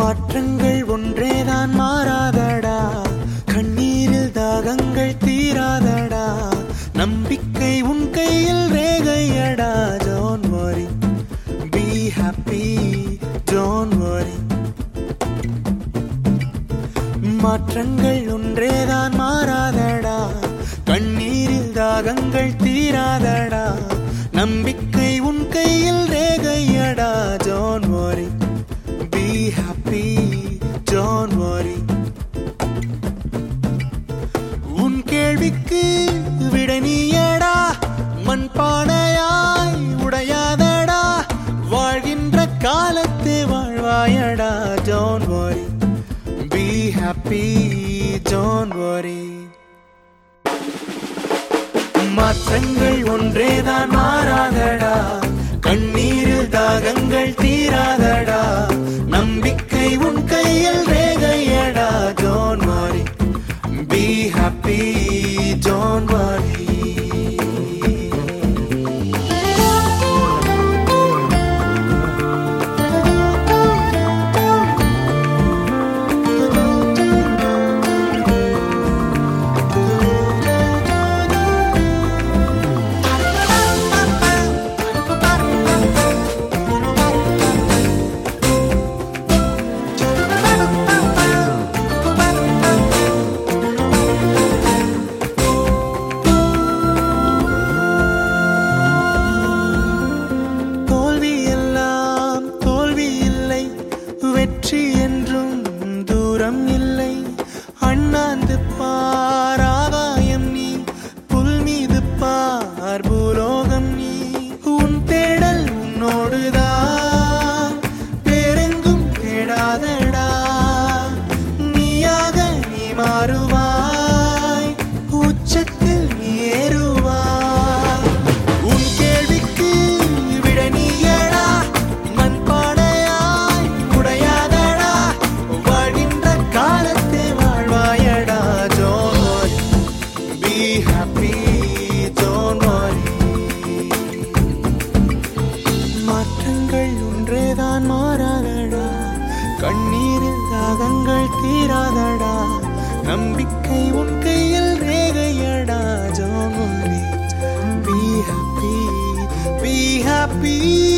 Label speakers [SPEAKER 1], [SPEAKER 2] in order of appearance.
[SPEAKER 1] மாற்றங்கள் ஒன்றேதான் மாறாதடா கண்ணீரில் தாகங்கள் தீராதடா நம்பிக்கை உன் கையில் ரேகையடா don't worry be happy don't worry மாற்றங்கள் ஒன்றேதான் மாறாதடா கண்ணீரில் தாகங்கள் தீராதடா நம்பிக்கை உன் கையில் ரேகையடா don't worry be happy don't worry உன் கேள்விக்கு விட நீயடா மண் பானையாய் உடையாதடா வாழ்கின்ற காலத்து வாழ்வாயடா don't worry be happy don't worry மாற்றங்கள் ஒன்றேதான் மாறாதடா கண்ணீரில் தாகங்கள் தீராதடா நம்பிக்கை உன் கையில் ரேகையடா don't worry be happy don't worry தோல்வி எல்லாம் தோல்வி இல்லை வெற்றி என்றும் தூரம் இல்லை அண்ணாந்து பார் ஆகாயம் நீ புல் மீது பார் பூலோகம் நீ உன் தேடல் உன்னோடுதான் வேறெங்கும் தேடாதடா நீயாக நீ மாறுவாய் உச்சத்தில் நீ ஏறுவாய் உன் கேள்விக்கு விட நீயடா மண் பானையாய் உடையாதடா வாழ்கின்ற காலத்தை வாழ்வாயடா டோன்ட் பி ஹாப்பி டோன்ட் மாற்றங்கள் ஒன்றேதான் மாறாதடா கண்ணீரில் தாகங்கள் தீராதடா நம்பிக்கை உன் கையில் ரேகையடா ஜோன் பி ஹாப்பி பி ஹாப்பி